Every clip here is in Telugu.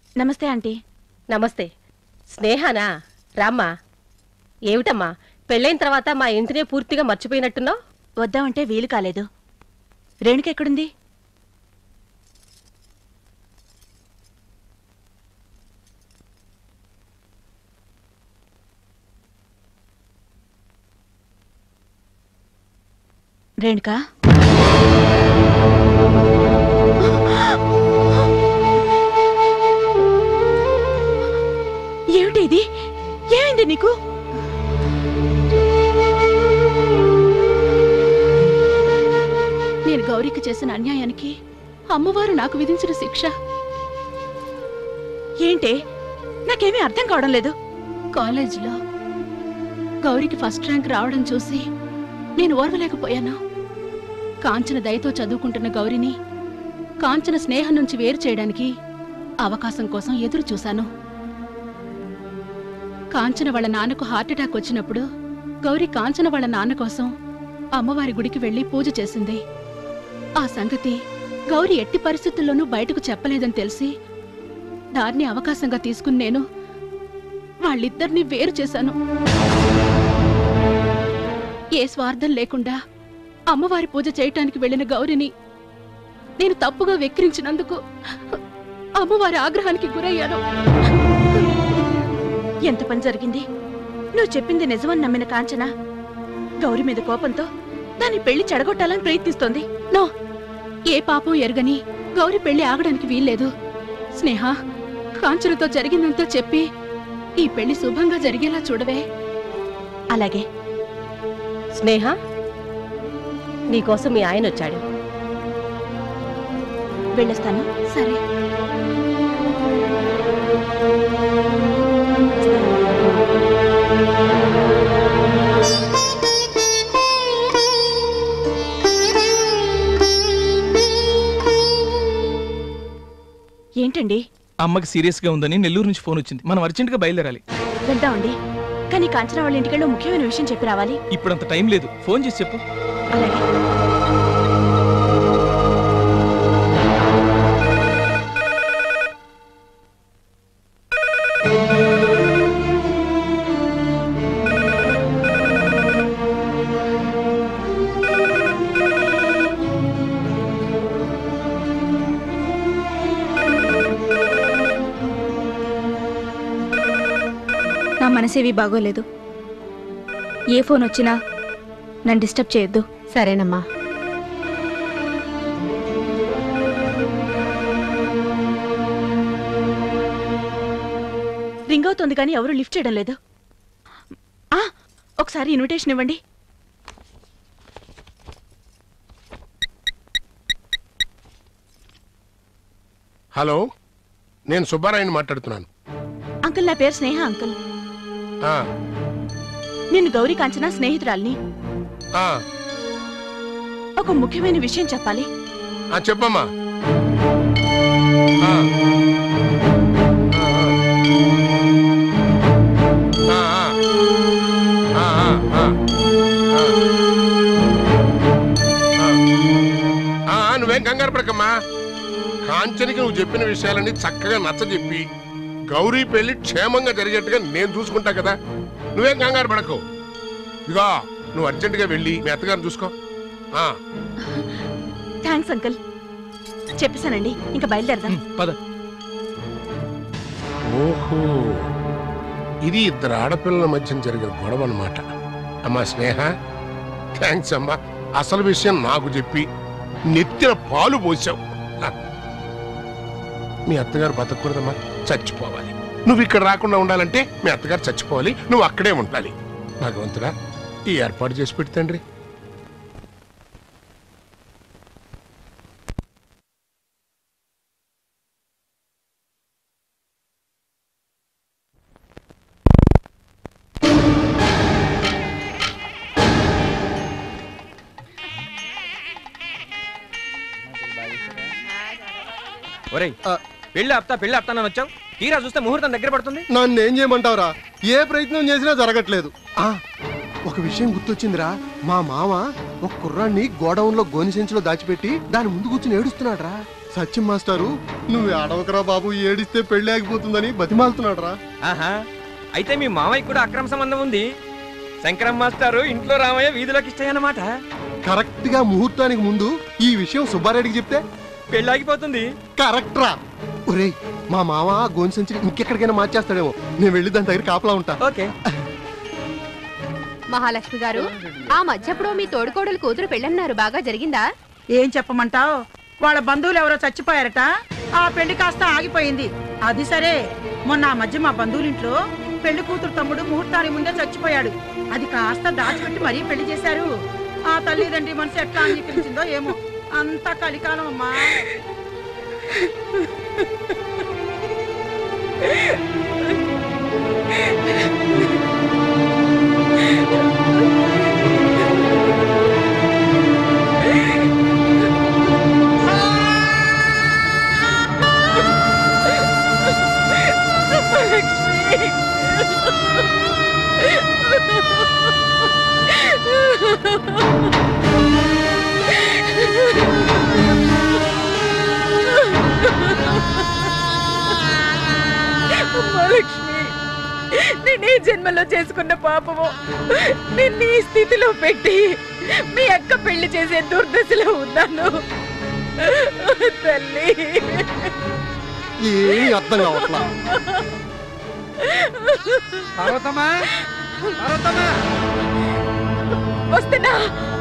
నమస్తే ఆంటీ నమస్తే స్నేహానా రామ్మా ఏమిటమ్మా పెళ్ళైన తర్వాత మా ఇంటినే పూర్తిగా మర్చిపోయినట్టున్నావు వద్దామంటే వీలు కాలేదు రేణుక ఎక్కడుంది రేణుక ఏమిటి ఇది ఏమైంది నీకు నేను గౌరికి చేసిన అన్యాయానికి అమ్మవారు నాకు విధించిన శిక్ష ఏంటే నాకేమీ అర్థం కావడం లేదు కాలేజీలో గౌరికి ఫస్ట్ ర్యాంక్ రావడం చూసి నేను ఓర్వలేకపోయాను కాంచన దయతో చదువుకుంటున్న గౌరిని కాంచన స్నేహం నుంచి వేరు చేయడానికి అవకాశం కోసం ఎదురు చూశాను కాంచన వాళ్ళ నాన్నకు హార్ట్అటాక్ వచ్చినప్పుడు గౌరి కాంచన వాళ్ళ నాన్న కోసం అమ్మవారి గుడికి వెళ్లి పూజ చేసింది ఆ సంగతి గౌరి ఎట్టి పరిస్థితుల్లోనూ బయటకు చెప్పలేదని తెలిసి దాన్ని అవకాశంగా తీసుకుని నేను వాళ్ళిద్దరినీ వేరు చేశాను ఏ స్వార్థం లేకుండా అమ్మవారి పూజ చేయటానికి వెళ్ళిన గౌరిని నేను తప్పుగా వెక్కిరించినందుకు అమ్మవారి ఆగ్రహానికి గురయ్యాను ఎంత పని జరిగింది నువ్వు చెప్పింది నిజమని నమ్మిన కాంచన గౌరి మీద కోపంతో దాని పెళ్లి చెడగొట్టాలని ప్రయత్నిస్తోంది నో ఏ పాపం ఎరగని గౌరి పెళ్లి ఆగడానికి వీల్లేదు స్నేహ కాంచనతో జరిగిందంతా చెప్పి ఈ పెళ్లి శుభంగా జరిగేలా చూడవే అలాగే స్నేహ నీకోసం మీ ఆయన వచ్చాడు వెళ్ళొస్తాను సరే ఏంటండి అమ్మకి సీరియస్ గా ఉందని నెల్లూరు నుంచి ఫోన్ వచ్చింది మనం అర్జెంట్ గా బయలుదేరాలి వెళ్దామండి కానీ కాంచన వాళ్ళ ఇంటికెళ్ళి ఓ ముఖ్యమైన విషయం చెప్పి రావాలి ఇప్పుడు అంత టైం లేదు ఫోన్ చేసి చెప్పు అలాగే నా మనసేవి బాగోలేదు ఏ ఫోన్ వచ్చినా నన్ను డిస్టర్బ్ చేయొద్దు సరేనమ్మా రింగ్ అవుతుంది కానీ ఎవరు లిఫ్ట్ చేయడం లేదు ఆ, ఒకసారి ఇన్విటేషన్ ఇవ్వండి హలో నేను సుబ్బారాయని మాట్లాడుతున్నాను అంకుల్ నా పేరు స్నేహ అంకుల్ ఆ, నేను గౌరీ కాంచన స్నేహితురాల్ని ఆ, ఒక ముఖ్యమైన విషయం చెప్పాలి ఆ, చెప్పమ్మా ఆ. ఆ, ఆ. ఆ, ఆ, ఆ. ఆ. ఆ. ఆ, నువ్వేం కంగారు పడకమ్మా కాంచనికి నువ్వు చెప్పిన విషయాలన్నీ చక్కగా నచ్చజెప్పి గౌరీ పెళ్లి క్షేమంగా జరిగేట్టుగా నేను చూసుకుంటా కదా నువ్వేం కంగారు పడకు ఇదిగో నువ్వు అర్జెంటుగా వెళ్ళి మీ అత్తగారిని చూసుకో ఆ థ్యాంక్స్ అంకుల్ చెప్పేశానండి ఇంకా బయలుదేరదాం ఉమ్, పద ఓహో ఇది ఇద్దరు ఆడపిల్లల మధ్య జరిగిన గొడవ అన్నమాట అమ్మా స్నేహ థ్యాంక్స్ అమ్మా అసలు విషయం నాకు చెప్పి నెత్తిన పాలు పోసావు హ. మీ అత్తగారు బతకూడదమ్మా చచ్చిపోవాలి నువ్వు ఇక్కడ రాకుండా ఉండాలంటే మీ అత్తగారు చచ్చిపోవాలి నువ్వు అక్కడే ఉండాలి భగవంతుడా ఈ ఏర్పాటు చేసి పెట్టి తండ్రి ఒరేయ్ పెళ్ళి ఆపుతా పెళ్ళి ఆపుతానని వచ్చావు తీరా చూస్తే ముహూర్తం దగ్గర పడుతుంది నన్ను ఏం చేయమంటావురా ఏ ప్రయత్నం చేసినా జరగట్లేదు ఆ ఒక విషయం గుర్తొచ్చిందిరా మా మామ ఒక కుర్రాన్ని గోడౌన్ లో గోని సంచిలో దాచిపెట్టి దాని ముందు కూర్చుని ఏడుస్తున్నాడురా సచిన్ మాస్టారు నువ్వు ఏడవకరా బాబు ఏడిస్తే పెళ్లి ఆగిపోతుందని బతిమాలుతున్నాడు రా ఆహా అయితే మీ మామయ్య కూడా అక్రమ సంబంధం ఉంది శంకరం మాస్టారు ఇంట్లో రామయ్య వీధిలోకి ఇస్తాయన్నమాట కరెక్ట్ గా ముహూర్తానికి ముందు ఈ విషయం సుబ్బారెడ్డికి చెప్తే పెళ్లి ఆగిపోతుంది కరెక్ట్ రా ఒరేయ్ మా మామ గోన్ సంచి ఇంకెక్కడికైనా మార్చేస్తాడేమో నేను వెళ్ళి దాని దగ్గర కాపలా ఉంటా ఓకే మహాలక్ష్మి గారు ఆ మధ్యప్పుడు మీ తోడుకోడలు కూతురు పెళ్ళన్నారు బాగా జరిగిందా ఏం చెప్పమంటావు వాళ్ళ బంధువులు ఎవరో చచ్చిపోయారట ఆ పెళ్లి కాస్త ఆగిపోయింది అది సరే మొన్న ఆ మధ్య మా బంధువులింట్లో పెళ్లి కూతురు తమ్ముడు ముహూర్తానికి ముందే చచ్చిపోయాడు అది కాస్త దాచిపెట్టి మరీ పెళ్లి చేశారు ఆ తల్లిదండ్రి మనసు ఎట్లా అంగీకరించిందో ఏమో అంతా కలికాలం అమ్మా లక్ష్మి నేను ఈ జన్మలో చేసుకున్న పాపము నిన్ను ఈ స్థితిలో పెట్టి మీ అక్క పెళ్లి చేసే దుర్దశలో ఉన్నాను తల్లి ఏమీ అర్థం కావట్లా పార్వతమ్మా పార్వతమ్మా వస్తున్నా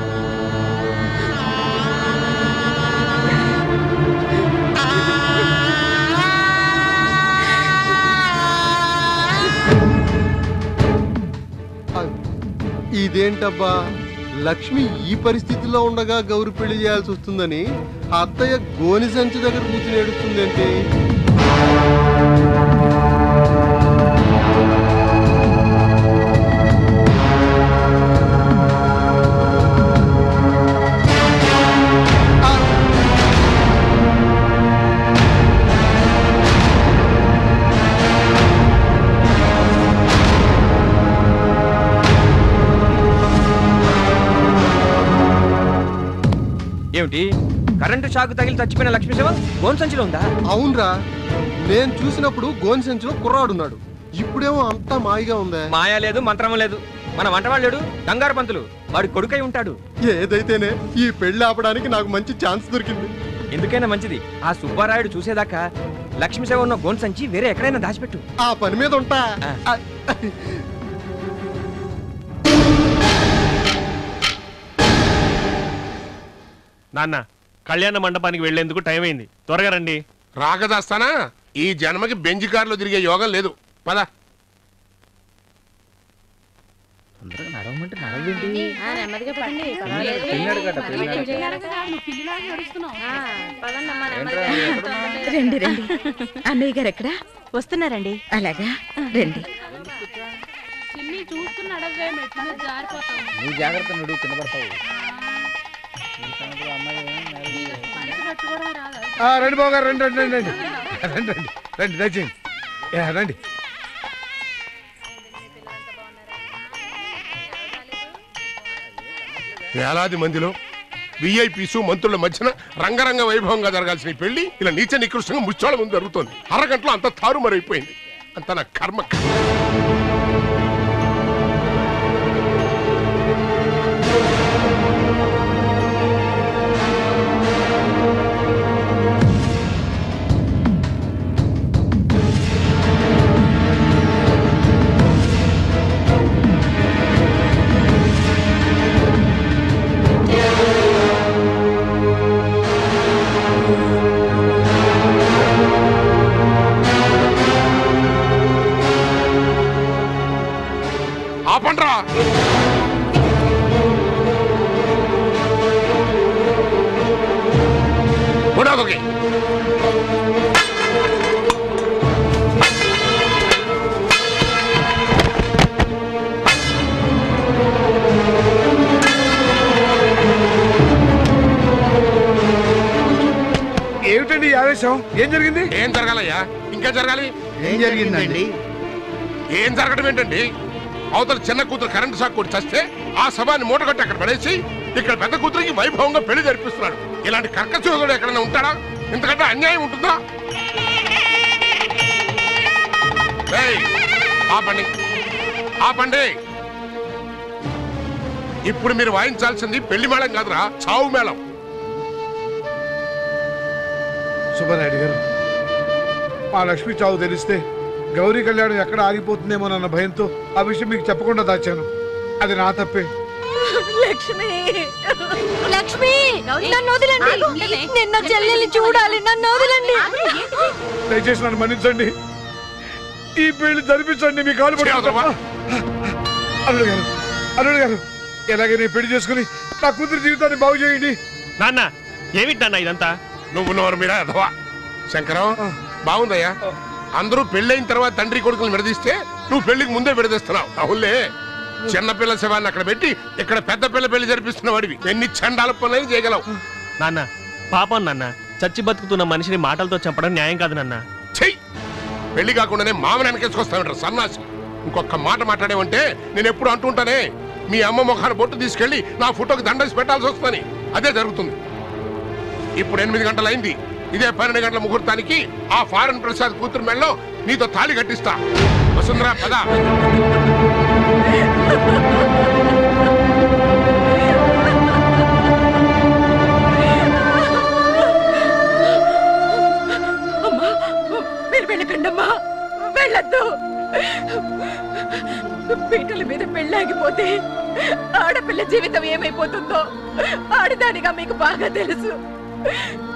ఇదేంటబ్బా లక్ష్మి ఈ పరిస్థితిలో ఉండగా గౌరి పెళ్లి చేయాల్సి వస్తుందని ఆ అత్తయ్య గోని సంచి దగ్గర కూర్చుని ఏడుస్తుందేంటి ఏమిటి కరెంటు షాక్ తగిలి చచ్చిపోయిన లక్ష్మీ శివ గోన్ సంచిలో ఉందా అవునరా నేను చూసినప్పుడు గోని సంచిలో కుర్రాడున్నాడు ఇప్పుడేమో అంతా మాయిగా ఉందే మాయా లేదు మంత్రం లేదు మన వంటవాళ్ళేడు గంగారు పంతులు వాడి కొడుకై ఉంటాడు ఏదైతేనే ఈ పెళ్లి ఆపడానికి నాకు మంచి ఛాన్స్ దొరికింది ఎందుకైనా మంచిది ఆ సుబ్బారాయుడు చూసేదాకా లక్ష్మీ శివ ఉన్న గోన్ సంచి వేరే ఎక్కడైనా దాచిపెట్టు ఆ పని మీద ఉంటా ఆ. నాన్న కళ్యాణ మండపానికి వెళ్లేందుకు టైం అయింది త్వరగా రండి రాకదాస్తానా ఈ జన్మకి బెంజ్ కారులో తిరిగే యోగం లేదు పద రండి రండి అన్నయ్య గారు ఎక్కడా వస్తున్నారండి అలాగా రండి నువ్వు జాగ్రత్త నువ్వు కింద పడతావు రండి బాబు గారు రండి రండి రండి రండి రండి రండి రండి దయచేయండి యా, రండి వేలాది మందిలో విఐపీసు మంత్రుల మధ్యన రంగరంగ వైభవంగా జరగాల్సిన ఈ పెళ్లి ఇలా నీచ నికృష్టంగా ముచ్చోళ ముందు జరుగుతోంది అరగంటలో అంత తారుమరైపోయింది అంత నా కర్మ ఆపండ్రా ఉడాకొకే ఏమిటండి ఈ ఆవేశం ఏం జరిగింది ఏం జరగాలయ్యా ఇంకా జరగాలి ఏం జరిగిందండి ఏం జరగడం ఏంటండి అవతల చిన్న కూతురు కరెంట్ షాక్ కొట్టి చస్తే ఆ సభాన్ని మూటగట్టి అక్కడ పడేసి ఇక్కడ పెద్ద కూతురికి వైభవంగా పెళ్లి జరిపిస్తున్నాడు ఇలాంటి కర్కశోగుడు ఎక్కడైనా ఉంటాడా ఇంతకంటే అన్యాయం ఉంటుందా ఏయ్, ఆపండి ఆపండి ఇప్పుడు మీరు వాయించాల్సింది పెళ్లి మేళం కాదురా చావు మేళం సుబ్బారాయుడు గారు మా లక్ష్మి చావు తెలిస్తే గౌరీ కళ్యాణం ఎక్కడ ఆగిపోతుందేమోనన్న భయంతో ఆ విషయం మీకు చెప్పకుండా దాచాను అది నా తప్పే లక్ష్మి లక్ష్మి నన్ను వదిలండి నిన్న చెల్లెల్ని చూడాలి నన్ను వదిలండి దయచేసి నన్ను మన్నించండి ఈ పెళ్లి జరిపించండి మీ కాలు పట్టుకుంటా. అల్లుడు గారు అల్లుడు గారు ఎలాగే నేను పెళ్లి చేసుకుని నా కూతురు జీవితాన్ని బాగు చేయండి నాన్న ఏమిటి నాన్న ఇదంతా నువ్వు నోరు మీరా అధవా శంకరం బాగుందయ్యా అందరూ పెళ్ళైన తర్వాత తండ్రి కొడుకులు విడదీస్తే నువ్వు పెళ్లికి ముందే విడదీస్తున్నావు అవునులే చిన్నపిల్ల శవాన్ని అక్కడ పెట్టి ఇక్కడ పెద్ద పిల్ల పెళ్లి జరిపిస్తున్న వాడివి ఎన్ని చండాల పనులని చేయగలవు నాన్న పాపం నాన్న చచ్చి బతుకుతున్న మనిషిని మాటలతో చంపడం న్యాయం కాదు నాన్న చెయ్యి పెళ్లి కాకుండానే మామని వెనకేసుకొస్తామంటారు సన్నాసి ఇంకొక మాట మాట్లాడేవంటే నేను ఎప్పుడు అంటుంటానే మీ అమ్మ ముఖాన్ని బొట్టు తీసుకెళ్లి నా ఫోటోకి దండసి పెట్టాల్సి వస్తుందని అదే జరుగుతుంది ఇప్పుడు ఎనిమిది గంటలైంది ఇదే పన్నెండు గంటల ముహూర్తానికి ఆ ఫారెన్ ప్రసాద్ కూతురు మెళ్ళలో నీతో తాళి కట్టిస్తా వసుంధరా పద అమ్మా మీరు వెళ్ళకండి అమ్మా వెళ్ళొద్దు పీటల మీద పెళ్ళాగిపోతే ఆడపిల్ల జీవితం ఏమైపోతుందో ఆడదానిగా మీకు బాగా తెలుసు